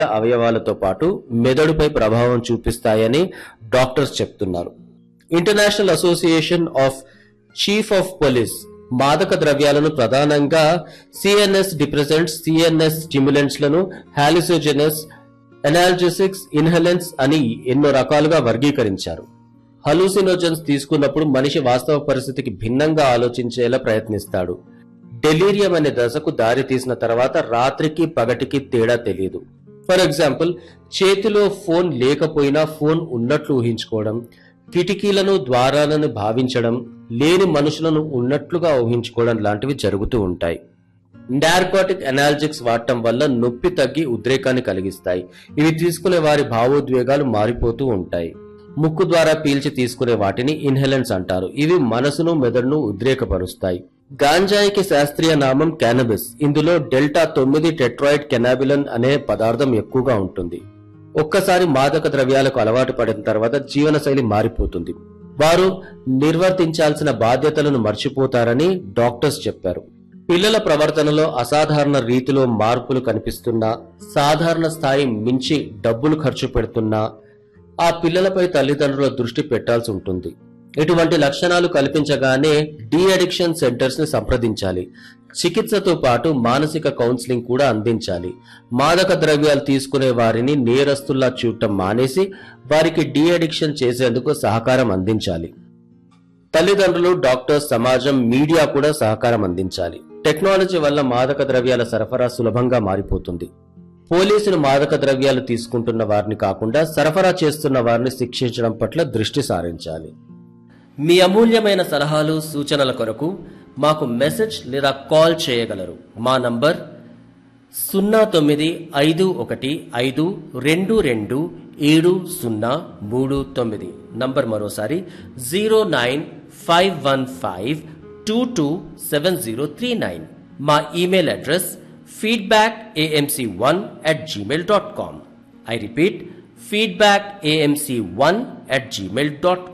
అవయవాలతో పాటు మెదడుపై ప్రభావం చూపిస్తాయని డాక్టర్స్ చెప్తున్నారు international association of chief of police మాదక ద్రవ్యాలను ప్రధానంగా సిఎన్ఎస్ డిప్రెసెంట్స్ సిఎన్ఎస్ స్టిమ్యులెంట్స్ లను హాలిసోజెనస్ ఎనాల్జెసిక్స్ ఇన్హెలెన్స్ అని ఎన్నో రకాలుగా వర్గీకరించారు హలూసినోజన్స్ తీసుకున్నప్పుడు మనిషి వాస్తవ పరిస్థితికి భిన్నంగా ఆలోచించేలా ప్రయత్నిస్తాడు డెలీరియం అనే దశకు దారి తీసిన తర్వాత రాత్రికి పగటికి తేడా తెలియదు ఫర్ ఎగ్జాంపుల్ చేతిలో ఫోన్ లేకపోయినా ఫోన్ ఉన్నట్లు ఊహించుకోవడం కిటికీలను ద్వారాలను భావించడం లేని మనుషులను ఉన్నట్లుగా ఊహించుకోవడం లాంటివి జరుగుతూ ఉంటాయి నార్కోటిక్ అనాలజిక్స్ వాడటం వల్ల నొప్పి తగ్గి ఉద్రేకాన్ని కలిగిస్తాయి ఇవి తీసుకునే వారి భావోద్వేగాలు మారిపోతూ ఉంటాయి ముక్కు ద్వారా పీల్చి తీసుకునే వాటిని ఇన్హెలెంట్స్ అంటారు ఇవి మనసును మెదడును ఉద్రేకపరుస్తాయి గాంజాయికి శాస్త్రీయ నామం క్యానబిస్ ఇందులో డెల్టా తొమ్మిది టెట్రాయిడ్ కెనాబిలన్ అనే పదార్థం ఎక్కువగా ఉంటుంది ఒక్కసారి మాదక ద్రవ్యాలకు అలవాటు పడిన తర్వాత జీవనశైలి మారిపోతుంది వారు నిర్వర్తించాల్సిన బాధ్యతలను మర్చిపోతారని డాక్టర్స్ చెప్పారు పిల్లల ప్రవర్తనలో అసాధారణ రీతిలో మార్పులు కనిపిస్తున్నా సాధారణ స్థాయి మించి డబ్బులు ఖర్చు పెడుతున్నా ఆ పిల్లలపై తల్లిదండ్రుల దృష్టి పెట్టాల్సి ఉంటుంది ఇటువంటి లక్షణాలు కల్పించగానే డీ అడిక్షన్ సెంటర్స్ ని సంప్రదించాలి చికిత్సతో పాటు మానసిక కౌన్సిలింగ్ కూడా అందించాలి మాదక ద్రవ్యాలు తీసుకునే వారిని నేరస్తుల్లా చూడటం మానేసి వారికి డీ అడిక్షన్ చేసేందుకు సహకారం అందించాలి తల్లిదండ్రులు డాక్టర్స్ సమాజం మీడియా కూడా సహకారం అందించాలి టెక్నాలజీ వల్ల మాదక ద్రవ్యాల సరఫరా సులభంగా మారిపోతుంది పోలీసులు మాదక ద్రవ్యాలు తీసుకుంటున్న వారిని కాకుండా సరఫరా చేస్తున్న వారిని శిక్షించడం పట్ల దృష్టి సారించాలి మీ అమూల్యమైన సలహాలు సూచనల కొరకు మాకు మెసేజ్ లేదా కాల్ చేయగలరు మా నంబర్ సున్నా తొమ్మిది ఐదు ఒకటి ఐదు రెండు రెండు ఏడు సున్నా మూడు తొమ్మిది నంబర్ మరోసారి zero nine five one five two two seven zero three nine మా email address feedback AMC one at Gmail dot com I repeat feedback AMC one at Gmail dot